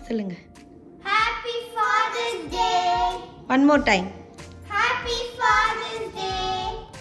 சொல்லுங்க Happy Father's Day. One more time Happy Father's Day.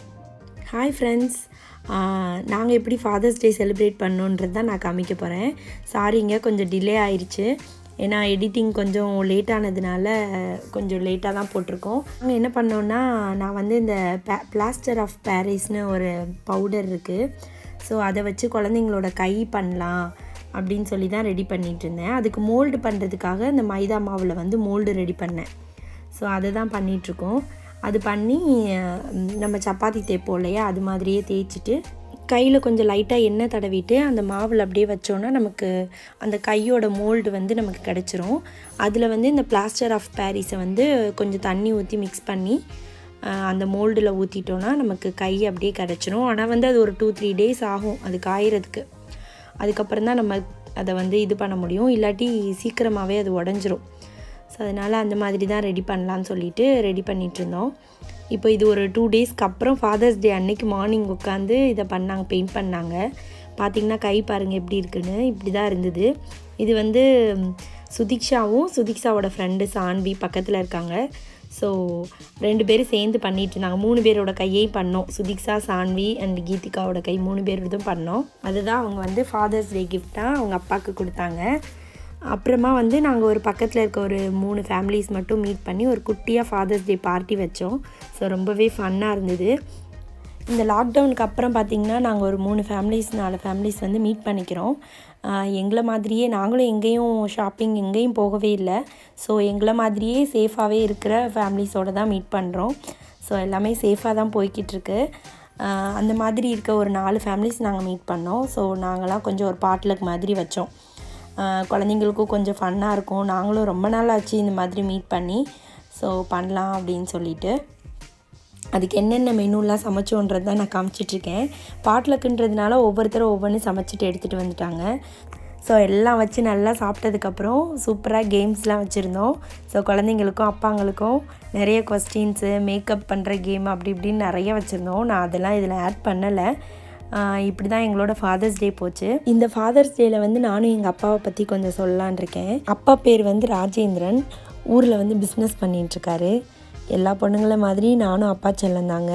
Hi friends நாங்கள் எப்படி fathers day celebrate பண்ணோன்றது தான் நான் காமிக்க போகிறேன் சாரிங்க கொஞ்சம் டிலே ஆயிடுச்சு ஏன்னா எடிட்டிங் கொஞ்சம் லேட் ஆனதுனால கொஞ்சம் லேட்டாக தான் போட்டிருக்கோம் நாங்கள் என்ன பண்ணோன்னா நான் வந்து இந்த பிளாஸ்டர் ஆஃப் பாரிஸ்னு ஒரு பவுடர் இருக்குது ஸோ அதை வச்சு குழந்தைங்களோட கை பண்ணலாம் அப்படின்னு சொல்லி தான் ரெடி பண்ணிகிட்டு இருந்தேன் அதுக்கு மோல்டு பண்ணுறதுக்காக இந்த மைதா மாவில் வந்து மோல்டு ரெடி பண்ணேன் ஸோ அதை தான் பண்ணிகிட்ருக்கோம் அது பண்ணி அஹ், நம்ம சப்பாத்தி தேய்ப்போம் இல்லையா அது மாதிரியே தேய்ச்சிட்டு கையில் கொஞ்சம் லைட்டாக எண்ணெய் தடவிட்டு அந்த மாவில் அப்படியே வச்சோன்னா நமக்கு அந்த கையோட மோல்டு வந்து நமக்கு கிடச்சிரும் அதில் வந்து இந்த பிளாஸ்டர் ஆஃப் பாரிஸை வந்து கொஞ்சம் தண்ணி ஊற்றி மிக்ஸ் பண்ணி அஹ், அந்த மோல்டில் ஊற்றிட்டோன்னா நமக்கு கை அப்படியே கிடச்சிரும் ஆனால் வந்து அது ஒரு டூ த்ரீ டேஸ் ஆகும் அது காயறதுக்கு அதுக்கப்புறம் தான் நம்ம அதை வந்து இது பண்ண முடியும் இல்லாட்டி சீக்கிரமாகவே அது உடஞ்சிரும் ஸோ அதனால் அந்த மாதிரி தான் ரெடி பண்ணலான்னு சொல்லிட்டு ரெடி பண்ணிகிட்டு இருந்தோம் இப்போ இது ஒரு டூ டேஸ்க்கு அப்புறம் ஃபாதர்ஸ் டே அன்னைக்கு மார்னிங் உட்காந்து இதை பண்ணாங்க பெயிண்ட் பண்ணாங்க பார்த்திங்கன்னா கை பாருங்கள் எப்படி இருக்குன்னு இப்படி தான் இருந்தது இது வந்து ம், சுதிக்ஷாவும் சுதிக்ஷாவோட ஃப்ரெண்டு சான்வி பக்கத்தில் இருக்காங்க ஸோ ரெண்டு பேரும் சேர்ந்து பண்ணிட்டு இருந்தாங்க மூணு பேரோட கையையும் பண்ணோம் சுதிக்ஷா சான்வி அண்ட் கீதிகாவோட கை மூணு பேரோடதும் பண்ணோம் அதுதான் அவங்க வந்து ஃபாதர்ஸ் டே கிஃப்டாக அவங்க அப்பாவுக்கு கொடுத்தாங்க அப்புறமா வந்து நாங்கள் ஒரு பக்கத்தில் இருக்க ஒரு மூணு ஃபேமிலிஸ் மட்டும் மீட் பண்ணி ஒரு குட்டியாக ஃபாதர்ஸ் டே பார்ட்டி வச்சோம் ஸோ ரொம்பவே ஃபன்னாக இருந்தது இந்த லாக்டவுனுக்கு அப்புறம் பார்த்திங்கன்னா நாங்கள் ஒரு மூணு ஃபேமிலிஸ் நாலு ஃபேமிலிஸ் வந்து மீட் பண்ணிக்கிறோம் ஆஹ் எங்களை மாதிரியே நாங்களும் எங்கேயும் ஷாப்பிங் எங்கேயும் போகவே இல்லை ஸோ எங்களை மாதிரியே சேஃபாகவே இருக்கிற ஃபேமிலிஸோடு தான் மீட் பண்ணுறோம் ஸோ எல்லாமே சேஃபாக தான் போய்கிட்டு இருக்கு ஆஹ் அந்த மாதிரி இருக்க ஒரு நாலு ஃபேமிலிஸ் நாங்கள் மீட் பண்ணோம் ஸோ நாங்களாம் கொஞ்சம் ஒரு பாட்லக் மாதிரி வச்சோம் ஆஹ் குழந்தைங்களுக்கும் கொஞ்சம் ஃபன்னாக இருக்கும் நாங்களும் ரொம்ப நாள் ஆச்சு இந்த மாதிரி மீட் பண்ணி ஸோ பண்ணலாம் அப்படின்னு சொல்லிட்டு அதுக்கு என்னென்ன மெனுலாம் சமைச்சோன்றது தான் நான் காமிச்சிட்ருக்கேன் பாட்லக்குன்றதுனால ஒவ்வொருத்தரும் ஒவ்வொன்று சமைச்சிட்டு எடுத்துகிட்டு வந்துட்டாங்க ஸோ எல்லாம் வச்சு நல்லா சாப்பிட்டதுக்கப்புறம் சூப்பராக கேம்ஸ்லாம் வச்சுருந்தோம் ஸோ குழந்தைங்களுக்கும் அப்பாங்களுக்கும் நிறைய கொஸ்டின்ஸு மேக்கப் பண்ணுற கேம் அப்படி இப்படின்னு நிறைய வச்சுருந்தோம் நான் அதெல்லாம் இதில் ஆட் பண்ணலை ஆஹ் இப்படி தான் எங்களோட ஃபாதர்ஸ் டே போச்சு இந்த ஃபாதர்ஸ் டேயில் வந்து நானும் எங்கள் அப்பாவை பற்றி கொஞ்சம் சொல்லலான் இருக்கேன் அப்பா பேர் வந்து ராஜேந்திரன் ஊரில் வந்து பிஸ்னஸ் பண்ணிகிட்ருக்காரு எல்லா பொண்ணுங்கள மாதிரி நானும் அப்பா செல்லந்தாங்க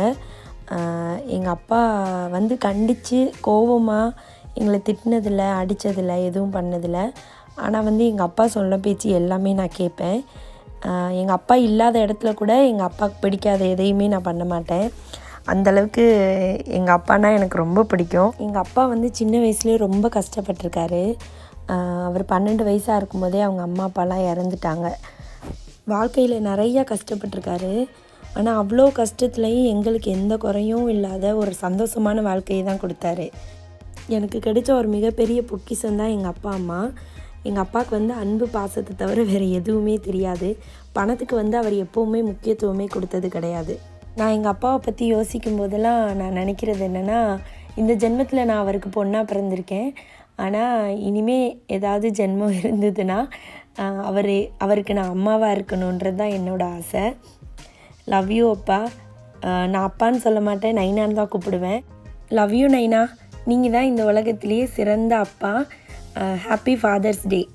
எங்கள் அப்பா வந்து கண்டித்து கோவமாக எங்களை திட்டினதில்ல அடித்ததில்ல எதுவும் பண்ணதில்ல ஆனால் வந்து எங்கள் அப்பா சொல்ல பேச்சு எல்லாமே நான் கேட்பேன் எங்கள் அப்பா இல்லாத இடத்துல கூட எங்கள் அப்பாவுக்கு பிடிக்காத எதையுமே நான் பண்ண மாட்டேன் அந்தளவுக்கு எங்கள் அப்பானா எனக்கு ரொம்ப பிடிக்கும் எங்கள் அப்பா வந்து சின்ன வயசுலேயே ரொம்ப கஷ்டப்பட்டிருக்காரு ஆஹ் அவர் பன்னெண்டு வயசாக இருக்கும்போதே அவங்க அம்மா அப்பாலாம் இறந்துட்டாங்க வாழ்க்கையில் நிறையா கஷ்டப்பட்டிருக்காரு ஆனால் அவ்வளோ கஷ்டத்துலேயும் எங்களுக்கு எந்த குறையும் இல்லாத ஒரு சந்தோஷமான வாழ்க்கையை தான் கொடுத்தாரு எனக்கு கிடைச்ச ஒரு மிகப்பெரிய பொக்கிஷம் தான் எங்கள் அப்பா அம்மா எங்கள் அப்பாவுக்கு வந்து அன்பு பாசத்தை தவிர வேறு எதுவுமே தெரியாது பணத்துக்கு வந்து அவர் எப்போவுமே முக்கியத்துவமே கொடுத்தது கிடையாது நான் எங்கள் அப்பாவை பற்றி யோசிக்கும் போதெல்லாம் நான் நினைக்கிறது என்னென்னா இந்த ஜென்மத்தில் நான் அவருக்கு பொண்ணாக பிறந்திருக்கேன் ஆனால் இனிமே ஏதாவது ஜென்மம் இருந்ததுன்னா அவர் அவருக்கு நான் அம்மாவாக இருக்கணுன்றது தான் என்னோட ஆசை லவ் யூ அப்பா ஆஹ் நான் அப்பான்னு சொல்ல மாட்டேன் நைனான்னு தான் கூப்பிடுவேன் லவ் யூ நைனா நீங்கள் தான் இந்த உலகத்திலேயே சிறந்த அப்பா ஹாப்பி ஃபாதர்ஸ் டே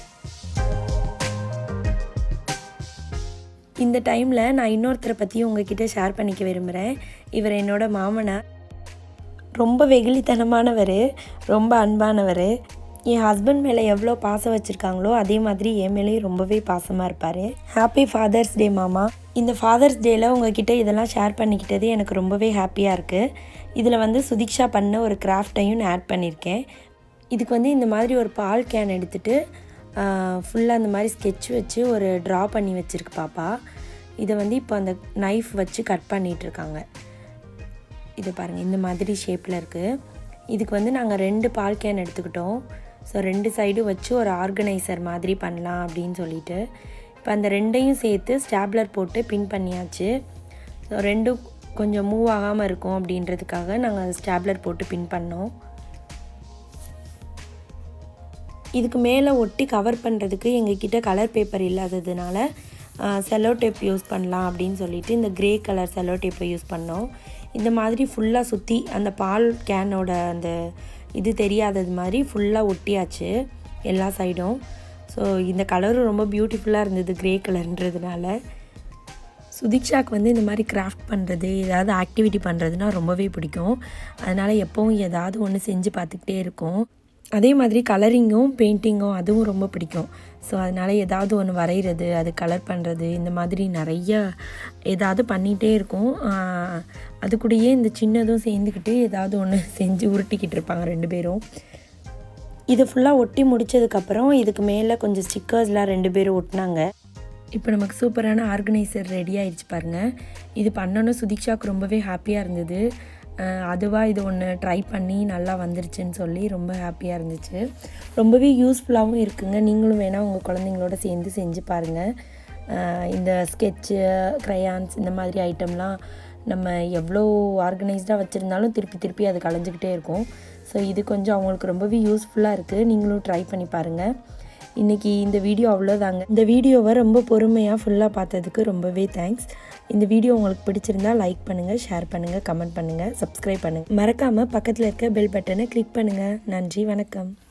இந்த டைமில் நான் இன்னொருத்தரை பற்றி உங்ககிட்ட ஷேர் பண்ணிக்க விரும்புகிறேன் இவர் என்னோட மாமனார் ரொம்ப வெகுளித்தனமானவர் ரொம்ப அன்பானவர் என் ஹஸ்பண்ட் மேலே எவ்வளோ பாசம் வச்சுருக்காங்களோ அதே மாதிரி என் மேலேயும் ரொம்பவே பாசமாக இருப்பார் ஹாப்பி ஃபாதர்ஸ் டே மாமா இந்த ஃபாதர்ஸ் டேயில் உங்ககிட்ட இதெல்லாம் ஷேர் பண்ணிக்கிட்டது எனக்கு ரொம்பவே ஹாப்பியாக இருக்குது இதில் வந்து சுதீக்ஷா பண்ண ஒரு கிராஃப்டையும் நான் ஆட் பண்ணியிருக்கேன் இதுக்கு வந்து இந்த மாதிரி ஒரு பால் கேன் எடுத்துகிட்டு ஃபுல்லாக அந்த மாதிரி ஸ்கெட்ச் வச்சு ஒரு ட்ரா பண்ணி வச்சுருக்கு பாப்பா இதை வந்து இப்போ அந்த நைஃப் வச்சு கட் பண்ணிகிட்ருக்காங்க இது பாருங்கள் இந்த மாதிரி ஷேப்பில் இருக்குது இதுக்கு வந்து நாங்கள் ரெண்டு பால் கேன் எடுத்துக்கிட்டோம் ஸோ ரெண்டு சைடும் வச்சு ஒரு ஆர்கனைசர் மாதிரி பண்ணலாம் அப்படின்னு சொல்லிட்டு இப்போ அந்த ரெண்டையும் சேர்த்து ஸ்டாப்லர் போட்டு பின் பண்ணியாச்சு ஸோ ரெண்டும் கொஞ்சம் மூவ் ஆகாமல் இருக்கும் அப்படின்றதுக்காக நாங்கள் ஸ்டாப்லர் போட்டு பின் பண்ணோம் இதுக்கு மேலே ஒட்டி கவர் பண்ணுறதுக்கு எங்ககிட்ட கலர் பேப்பர் இல்லாததுனால செல்லோ டேப் யூஸ் பண்ணலாம் அப்படின்னு சொல்லிட்டு இந்த கிரே கலர் செல்லோ டேப்பை யூஸ் பண்ணோம் இந்த மாதிரி ஃபுல்லாக சுற்றி அந்த பால் கேனோட அந்த இது தெரியாதது மாதிரி ஃபுல்லாக ஒட்டியாச்சு எல்லா சைடும் ஸோ இந்த கலரும் ரொம்ப பியூட்டிஃபுல்லாக இருந்தது க்ரே கலர்ன்றதுனால சுதீக்ஷாக்கு வந்து இந்த மாதிரி கிராஃப்ட் பண்ணுறது ஏதாவது ஆக்டிவிட்டி பண்ணுறதுனா ரொம்பவே பிடிக்கும் அதனால் எப்போவும் ஏதாவது ஒன்று செஞ்சு பார்த்துக்கிட்டே இருக்கும் அதே மாதிரி கலரிங்கும் பெயிண்டிங்கும் அதுவும் ரொம்ப பிடிக்கும் ஸோ அதனால் ஏதாவது ஒன்று வரைகிறது அது கலர் பண்ணுறது இந்த மாதிரி நிறைய ஏதாவது பண்ணிகிட்டே இருக்கும் ஆஹ் அது கூடயே இந்த சின்னதும் சேர்ந்துக்கிட்டு ஏதாவது ஒன்று செஞ்சு உருட்டிக்கிட்டு இருப்பாங்க ரெண்டு பேரும் இது ஃபுல்லாக ஒட்டி முடிச்சதுக்கப்புறம் இதுக்கு மேலே கொஞ்சம் ஸ்டிக்கர்ஸ்லாம் ரெண்டு பேரும் ஒட்டினாங்க இப்போ நமக்கு சூப்பரான ஆர்கனைசர் ரெடி ஆயிடுச்சு பாருங்கள் இது பண்ணணும் சுதீக்ஷாவுக்கு ரொம்பவே ஹாப்பியாக இருந்தது அதுவாக இது ஒன்று ட்ரை பண்ணி நல்லா வந்துருச்சுன்னு சொல்லி ரொம்ப ஹாப்பியாக இருந்துச்சு ரொம்பவே யூஸ்ஃபுல்லாகவும் இருக்குங்க நீங்களும் வேணால் உங்கள் குழந்தைங்களோட சேர்ந்து செஞ்சு பாருங்கள் அஹ் இந்த ஸ்கெட்சு க்ரையான்ஸ் இந்த மாதிரி ஐட்டம்லாம் நம்ம எவ்வளோ ஆர்கனைஸ்டாக வச்சுருந்தாலும் திருப்பி திருப்பி அது கலைஞ்சிக்கிட்டே இருக்கும் ஸோ இது கொஞ்சம் அவங்களுக்கு ரொம்பவே யூஸ்ஃபுல்லாக இருக்குது நீங்களும் ட்ரை பண்ணி பாருங்கள் இன்றைக்கி இந்த வீடியோ அவ்வளோதாங்க இந்த வீடியோவை ரொம்ப பொறுமையாக ஃபுல்லாக பார்த்ததுக்கு ரொம்பவே தேங்க்ஸ் இந்த வீடியோ உங்களுக்கு பிடிச்சிருந்தா லைக் பண்ணுங்கள் ஷேர் பண்ணுங்கள் கமெண்ட் பண்ணுங்கள் சப்ஸ்கிரைப் பண்ணுங்கள் மறக்காமல் பக்கத்தில் இருக்க பெல் பட்டனை கிளிக் பண்ணுங்கள் நன்றி வணக்கம்